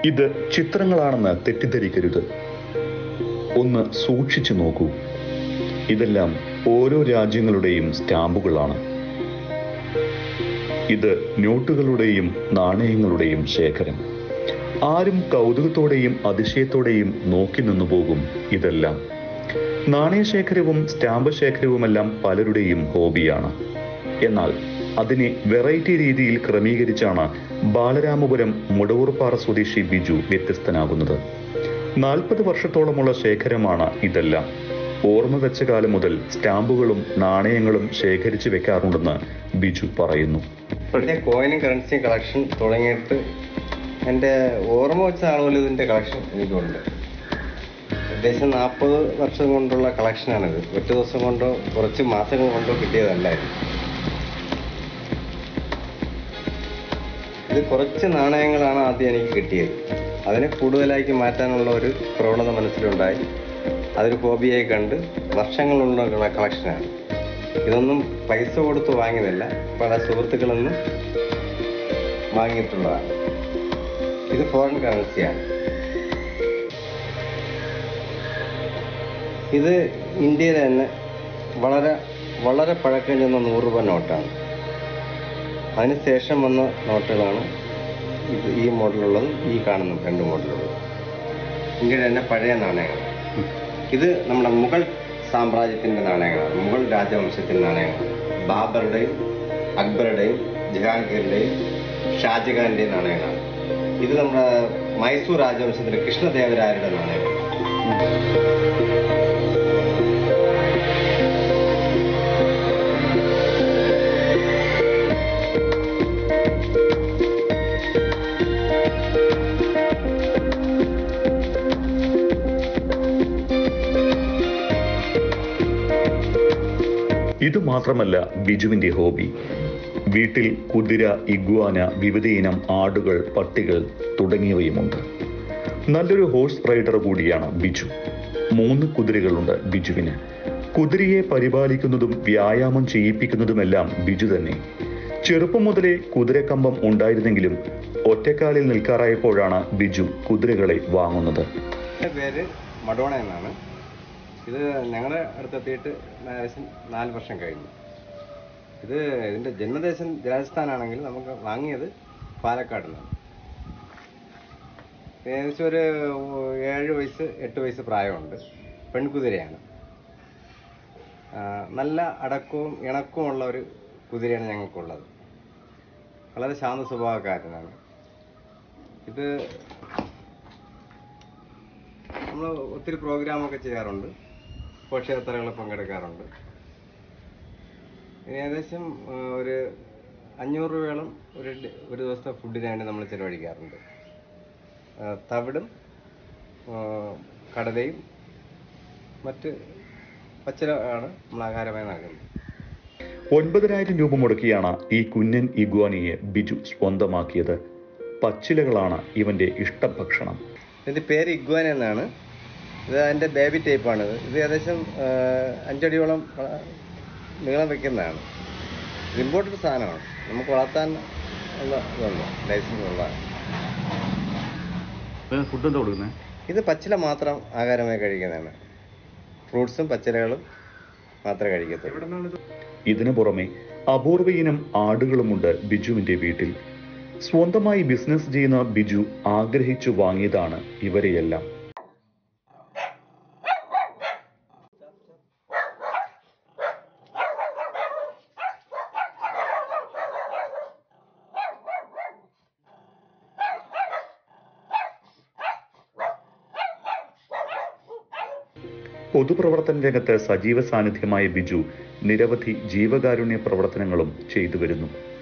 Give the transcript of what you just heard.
ഇത് ചിത്രങ്ങളാണെന്ന് തെറ്റിദ്ധരിക്കരുത് ഒന്ന് സൂക്ഷിച്ചു നോക്കൂ ഇതെല്ലാം ഓരോ രാജ്യങ്ങളുടെയും സ്റ്റാമ്പുകളാണ് ഇത് നോട്ടുകളുടെയും നാണയങ്ങളുടെയും ശേഖരം ആരും കൗതുകത്തോടെയും അതിശയത്തോടെയും നോക്കി നിന്നു പോകും ഇതെല്ലാം നാണയശേഖരവും സ്റ്റാമ്പ് ശേഖരവുമെല്ലാം പലരുടെയും ഹോബിയാണ് എന്നാൽ അതിനെ വെറൈറ്റി രീതിയിൽ ക്രമീകരിച്ചാണ് ബാലരാമപുരം മുടവൂർപ്പാറ സ്വദേശി ബിജു വ്യത്യസ്തനാകുന്നത് നാൽപ്പത് വർഷത്തോളമുള്ള ശേഖരമാണ് ഇതെല്ലാം ഓർമ്മ വെച്ച കാലം മുതൽ സ്റ്റാമ്പുകളും നാണയങ്ങളും ശേഖരിച്ചു വെക്കാറുണ്ടെന്ന് ബിജു പറയുന്നു എൻ്റെ കോയിനും കറൻസിയും കളക്ഷൻ തുടങ്ങിയിട്ട് എൻ്റെ ഓർമ്മ വെച്ച നാൾ മുതൽ ഇതിൻ്റെ കളക്ഷൻ എനിക്കുണ്ട് ഏകദേശം നാൽപ്പത് വർഷം കൊണ്ടുള്ള കളക്ഷനാണിത് ഒറ്റ ദിവസം കൊണ്ടോ കുറച്ച് മാസങ്ങൾ കൊണ്ടോ കിട്ടിയതല്ലായിരുന്നു ഇത് കുറച്ച് നാണയങ്ങളാണ് ആദ്യം എനിക്ക് കിട്ടിയത് അതിനെ കൂടുതലാക്കി മാറ്റാനുള്ള ഒരു പ്രവണത മനസ്സിലുണ്ടായി അതൊരു ഹോബിയായി കണ്ട് വർഷങ്ങളുള്ള കളക്ഷനാണ് ഇതൊന്നും പൈസ കൊടുത്ത് വാങ്ങിയതല്ല പല സുഹൃത്തുക്കളിൽ നിന്ന് വാങ്ങിയിട്ടുള്ളതാണ് ഇത് ഫോറിൻ കറൻസിയാണ് ഇത് ഇന്ത്യയിലെ തന്നെ വളരെ വളരെ പഴക്കം ചെന്ന നൂറ് രൂപ നോട്ടാണ് അതിനുശേഷം വന്ന നോട്ടുകളാണ് ഇത് ഈ മോഡലുള്ളതും ഈ കാണുന്ന രണ്ട് മോഡലുള്ളതും ഇന്ത്യയുടെ തന്നെ പഴയ നാണയങ്ങൾ ഇത് നമ്മുടെ മുഗൾ സാമ്രാജ്യത്തിന്റെ നാണയങ്ങളാണ് മുഗൾ രാജവംശത്തിന്റെ നാണയങ്ങളാണ് ബാബറുടെയും അക്ബറുടെയും ജഹാംഗീറിന്റെയും ഷാജഹാന്റെയും നാണയങ്ങളാണ് ഇത് നമ്മുടെ മൈസൂർ രാജവംശത്തിലെ കൃഷ്ണദേവരായരുടെ നാണയങ്ങൾ ഇത് മാത്രമല്ല ബിജുവിന്റെ ഹോബി വീട്ടിൽ കുതിര ഇഗ്വാന വിവിധയിനം ആടുകൾ പട്ടികൾ തുടങ്ങിയവയുമുണ്ട് നല്ലൊരു ഹോഴ്സ് റൈഡർ കൂടിയാണ് ബിജു മൂന്ന് കുതിരകളുണ്ട് ബിജുവിന് കുതിരയെ പരിപാലിക്കുന്നതും വ്യായാമം ചെയ്യിപ്പിക്കുന്നതുമെല്ലാം ബിജു തന്നെ ചെറുപ്പം മുതലേ കുതിരക്കമ്പം ഉണ്ടായിരുന്നെങ്കിലും ഒറ്റക്കാലിൽ നിൽക്കാറായപ്പോഴാണ് ബിജു കുതിരകളെ വാങ്ങുന്നത് എൻ്റെ പേര് മഡോണ എന്നാണ് ഇത് ഞങ്ങളുടെ അടുത്തെത്തിയിട്ട് ഏകദേശം നാല് വർഷം കഴിഞ്ഞു ഇത് ഇതിൻ്റെ ജന്മദേശം രാജസ്ഥാനാണെങ്കിൽ നമുക്ക് വാങ്ങിയത് പാലക്കാട് നിന്നാണ് ഏകദേശം ഒരു ഏഴ് വയസ്സ് എട്ട് വയസ്സ് പ്രായമുണ്ട് പെൺകുതിരയാണ് ആ, നല്ല അടക്കവും ഇണക്കവും ഉള്ള ഒരു കുതിരയാണ് ഞങ്ങൾക്കുള്ളത് വളരെ ശാന്ത സ്വഭാവക്കാരനാണ് ഇത് നമ്മൾ ഒത്തിരി പ്രോഗ്രാമൊക്കെ ചെയ്യാറുണ്ട് ഘോഷയാത്രകളിൽ പങ്കെടുക്കാറുണ്ട് ഇനി ഏകദേശം ആ, ഒരു അഞ്ഞൂറ് രൂപയോളം ഒരു ഡി- ഒരു ദിവസത്തെ ഫുഡിന് വേണ്ടി നമ്മൾ ചിലവഴിക്കാറുണ്ട് ആ, തവിടും ആ, കടലയും മറ്റ് പച്ചില ആണ് നമ്മൾ ആഹാരമായി നൽകുന്നത് ഒൻപതിനായിരം രൂപ മുടക്കിയാണ് ഈ കുഞ്ഞൻ ഇഗ്വാനിയെ ബിജു സ്വന്തമാക്കിയത് പച്ചിലകളാണ് ഇവന്റെ ഇഷ്ടഭക്ഷണം ഇതിൻ്റെ പേര് ഇഗ്വാൻ എന്നാണ് ഇത് അതിൻ്റെ ബേബി ടൈപ്പാണിത് ഇത് ഏകദേശം ആ, അഞ്ചടിയോളം ആ, നീളം വെക്കുന്നതാണ് ഇത് ഇമ്പോർട്ടഡ് സാധനമാണ് നമുക്ക് വളർത്താൻ ഉള്ള ഇതുണ്ട് ലൈസൻസ് ഉള്ള ഫുഡ് എന്താ കൊടുക്കുന്നത് ഇത് പച്ചില മാത്രം ആഹാരമായി കഴിക്കുന്നതാണ് ഫ്രൂട്ട്സും പച്ചിലകളും മാത്രമേ കഴിക്കത്തുള്ളൂ ഇതിനു പുറമെ അപൂർവ ഇനം ആടുകളുമുണ്ട് ബിജുവിന്റെ വീട്ടിൽ സ്വന്തമായി ബിസിനസ് ചെയ്യുന്ന ബിജു ആഗ്രഹിച്ചു വാങ്ങിയതാണ് ഇവരെയെല്ലാം പൊതുപ്രവർത്തന രംഗത്ത് സജീവ സാന്നിധ്യമായ ബിജു നിരവധി ജീവകാരുണ്യ പ്രവർത്തനങ്ങളും ചെയ്തു വരുന്നു